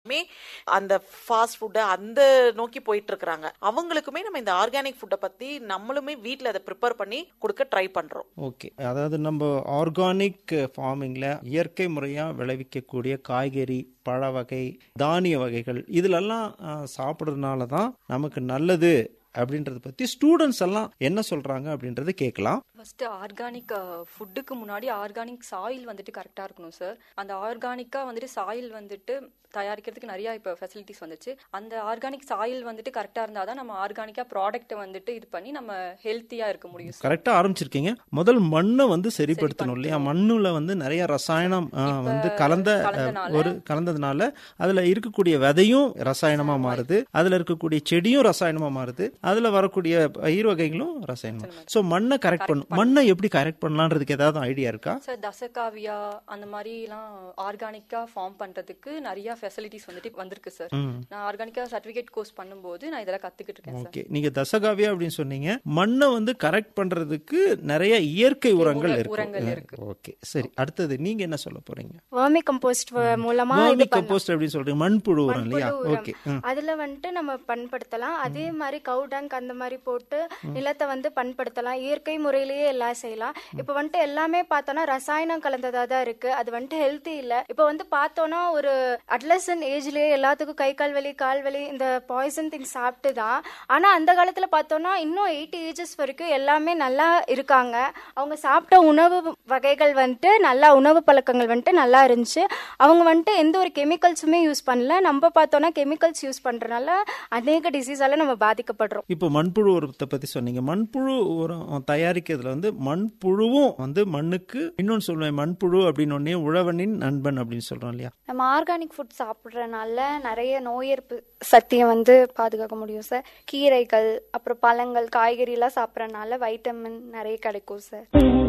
மே அந்த ஃபாஸ்ட் ஃபுட்டை அந்த நோக்கி போயிட்டு இருக்கிறாங்க அவங்களுக்குமே நம்ம இந்த ஆர்கானிக் ஃபுட்டை பத்தி நம்மளுமே வீட்ல அதை ப்ரிப்பேர் பண்ணி கொடுக்க ட்ரை பண்றோம் ஓகே அதாவது நம்ம ஆர்கானிக் ஃபார்மிங்கில் இயற்கை முறையாக விளைவிக்கக்கூடிய காய்கறி பழ வகை தானிய வகைகள் இதிலெல்லாம் அஹ், சாப்பிட்றதுனால தான் நமக்கு நல்லது அப்படின்றத பற்றி ஸ்டூடெண்ட்ஸ் எல்லாம் என்ன சொல்கிறாங்க அப்படின்றத கேட்கலாம் ஃபர்ஸ்ட் ஆர்கானிக் ஃபுட்டுக்கு முன்னாடி ஆர்கானிக் சாயில் வந்துட்டு கரெக்டாக இருக்கணும் சார் அந்த ஆர்கானிக்காக வந்துட்டு சாயில் வந்துட்டு தயாரிக்கிறதுக்கு நிறைய இப்போ ஃபெசிலிட்டிஸ் வந்துச்சு அந்த ஆர்கானிக் சாயில் வந்துட்டு கரெக்டாக இருந்தால் தான் நம்ம ஆர்கானிக்காக ப்ராடக்ட்டை வந்துட்டு இது பண்ணி நம்ம ஹெல்த்தியாக இருக்க முடியும் சார் கரெக்டாக ஆரம்பிச்சிருக்கீங்க முதல் மண்ணை வந்து சரிப்படுத்தணும் இல்லையா மண்ணுல வந்து நிறைய ரசாயனம் அஹ், வந்து கலந்த அஹ், கலந்தனால- ஒரு கலந்ததுனால அதுல இருக்கக்கூடிய விதையும் ரசாயனமா மாறுது அதுல இருக்கக்கூடிய செடியும் ரசாயனமா மாறுது அதுல வரக்கூடிய பயிர் வகைகளும் ரசாயனமா ஸோ மண்ணை கரெக்ட் பண்ணும் மண்ணை எப்படி கரெக்ட் பண்ணலான்றதுக்கு ஏதாவது ஐடியா இருக்கா சார் தசகாவியா அந்த மாதிரிலாம் ஆர்கானிக்காக ஃபார்ம் பண்ணுறதுக்கு நிறைய ஃபெசிலிட்டிஸ் வந்துட்டு வந்திருக்கு சார் நான் ஆர்கானிக்காக சர்டிஃபிகேட் கோர்ஸ் பண்ணும்போது நான் இதெல்லாம் கற்றுக்கிட்டு இருக்கேன் சார் ஓகே நீங்க தசகாவியா அப்படின்னு சொன்னீங்க மண்ணை வந்து கரெக்ட் பண்றதுக்கு நிறைய இயற்கை உரங்கள் உரங்கள் இருக்கு ஓகே சரி அடுத்தது நீங்க என்ன சொல்ல போறீங்க வர்மி கம்போஸ்ட் மூலமா இது வேர்மி பண்ணலாம் கம்போஸ்ட் அப்படின்னு சொல்றீங்க மண்புழு உரம் இல்லையா மண்புழு உரம். ஓகே அதுல வந்துட்டு நம்ம பண்படுத்தலாம் அதே மாதிரி கவு டங்க் அந்த மாதிரி போட்டு நிலத்தை வந்து பண்படுத்தலாம் இயற்கை முறையிலேயே எல்லாம் செய்யலாம் இப்போ வந்துட்டு எல்லாமே பார்த்தோம்னா ரசாயனம் கலந்ததா தான் இருக்கு அது வந்துட்டு ஹெல்த்தி இல்ல இப்போ வந்து பார்த்தோம்னா ஒரு அட்லசன் ஏஜ்லயே எல்லாத்துக்கும் கை கால் வலி கால் வலி இந்த பாய்சன் திங்ஸ் சாப்பிட்டு தான் ஆனா அந்த காலத்துல பார்த்தோம்னா இன்னும் எயிட்டி ஏஜஸ் வரைக்கும் எல்லாமே நல்லா இருக்காங்க அவங்க சாப்பிட்ட உணவு வகைகள் வந்துட்டு நல்லா உணவு பழக்கங்கள் வந்துட்டு நல்லா இருந்துச்சு அவங்க வந்துட்டு எந்த ஒரு கெமிக்கல்ஸுமே யூஸ் பண்ணல நம்ம பார்த்தோம்னா கெமிக்கல்ஸ் யூஸ் பண்றதுனால அநேக டிசீஸால நம்ம பாதிக்கப்படுறோம் இப்போ மண்புழு உரத்தை பத்தி சொன்னீங்க மண்புழு உரம் தயாரிக்கிறதுல வந்து மண்புழுவும் வந்து மண்ணுக்கு இன்னொன்னு சொல்லுவேன் மண்புழு அப்படின்னு ஒன்னே உழவனின் நண்பன் அப்படின்னு சொல்றோம் இல்லையா நம்ம ஆர்கானிக் ஃபுட் சாப்பிட்றதுனால நிறைய நோய் எதிர்ப்பு சக்தியை வந்து பாதுகாக்க முடியும் சார் கீரைகள் அப்புறம் பழங்கள் காய்கறிலாம் சாப்பிட்றதுனால வைட்டமின் நிறைய கிடைக்கும் சார்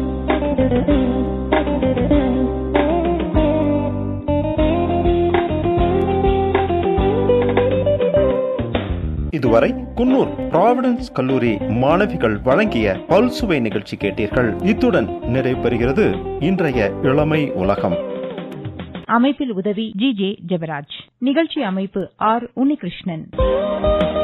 இதுவரை குன்னூர் ப்ராவிடன்ஸ் கல்லூரி மாணவிகள் வழங்கிய பல்சுவை நிகழ்ச்சி கேட்டீர்கள் இத்துடன் நிறைவு பெறுகிறது இன்றைய இளமை உலகம் அமைப்பில் உதவி ஜி ஜே ஜெபராஜ் நிகழ்ச்சி அமைப்பு ஆர் உன்னிகிருஷ்ணன்